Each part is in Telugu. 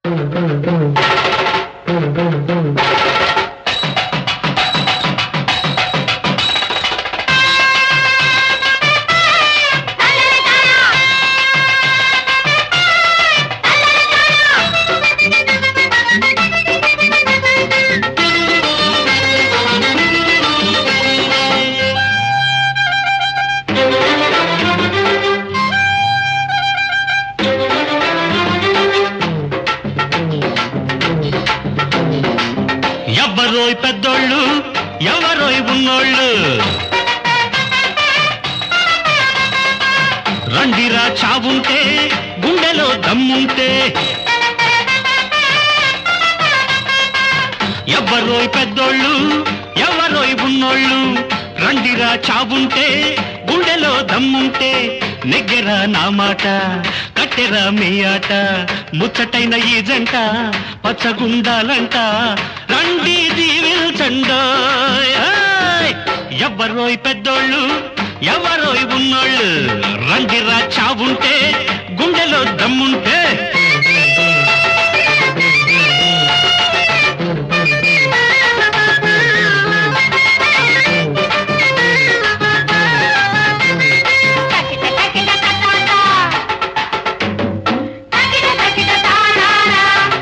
ఎవ్వరోయ్ పెద్దోళ్ళు ఎవరోయ్ ఉన్నోళ్ళు రండిరా చావుంటే గుండెలో దమ్ముంటే ఎవ్వరోయ్ పెద్దోళ్ళు ఎవరోయ్ ఉన్నోళ్ళు రండిరా చావుంటే గుండెలో దమ్ముంటే నెగ్గెరా నా మాట కట్టెరా మీ ఆట ముచ్చటైన ఈ జంట పచ్చగుండాలంట రండి దీవిల్చండోయ్ ఏయ్! ఎవ్వరోయ్ పెద్దోళ్ళు ఎవరోయ్ ఉన్నోళ్ళు రండిరా చావుంటే గుండెలో దమ్ముంటే తకిట తకిట తతాతా తకిట తకిట తానానా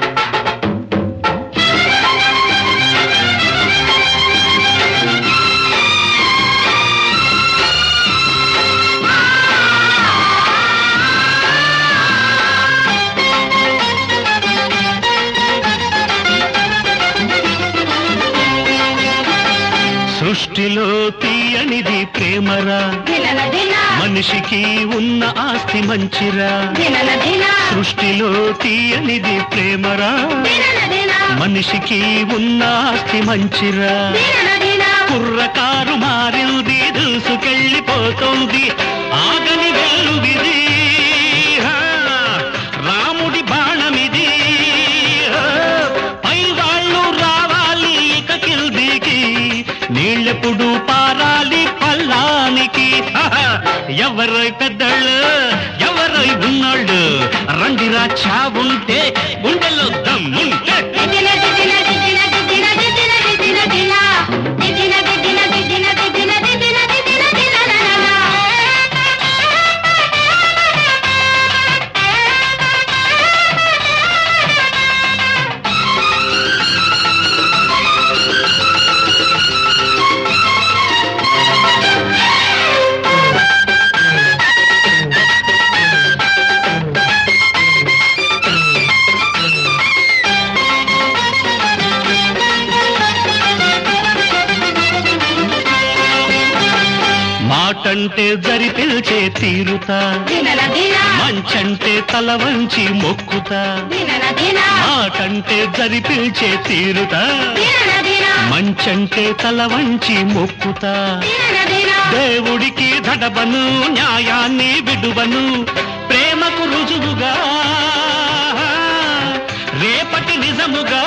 సృష్టిలో తీయనిది ప్రేమరా దినన దిన మనిషికి ఉన్న ఆస్తి మంచిరా దినన దిన సృష్టిలో తీయనిది ప్రేమరా దినన దిన మనిషికి ఉన్న ఆస్తి మంచిరా దినన దిన కుర్రకారు మారింది దూసుకెళ్ళిపోతోంది ఆగని వెల్లువిది హా, రాముడి బాణమిది హా, పై వాళ్ళు రావాలి ఇక కిల్దీకి నీళ్ళెప్పుడు పారాలి పల్లానికి హహ, ఎవరై పెద్దళ్ళు ఎవరై ఉన్నోళ్ళు రండిరా చావుంటే గుండెలో దమ్ముంటే దిన దిన దిన దిన దిన దిన దిన దిన దిన దిన దిన దిన దిన దిన దిన మాటంటే జరి పిలిచే తీరుతా దినన దిన మంచంటే తల వంచి మొక్కుతా దినన దిన మాటంటే జరి పిలిచే తీరుతా దినన దిన మంచంటే తల వంచి మొక్కుతా దినన దిన దేవుడికి దడబను న్యాయాన్ని విడువను ప్రేమకు రుజువుగా రేపటి నిజముగా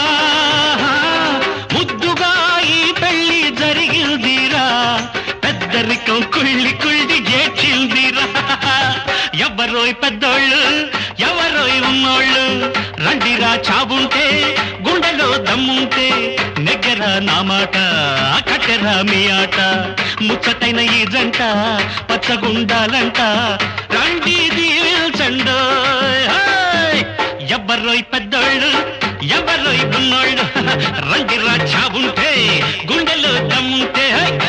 ముద్దుగా ఈ పెళ్లి జరిగిందిరా పెద్దరికం కుళ్ళి కుళ్ళి ఏడ్చిందిరా ఎవరోయ్ పెద్దోళ్ళు ఎవరోయ్ ఉన్నోళ్ళు రండిరా చావుంటే గుండెలో దమ్ముంటే నెగ్గరా నా మాట కట్టెరా మీ ఆట ముచ్చటైన ఈ జంట పచ్చగుండాలంట రండి దీవిల్చండో ఎవరోయ్ పెద్దోళ్ళు ఎవరోయ్ ఉన్నోళ్ళు రండిరా చావుంటే గుండెలో దమ్ముంటే హై!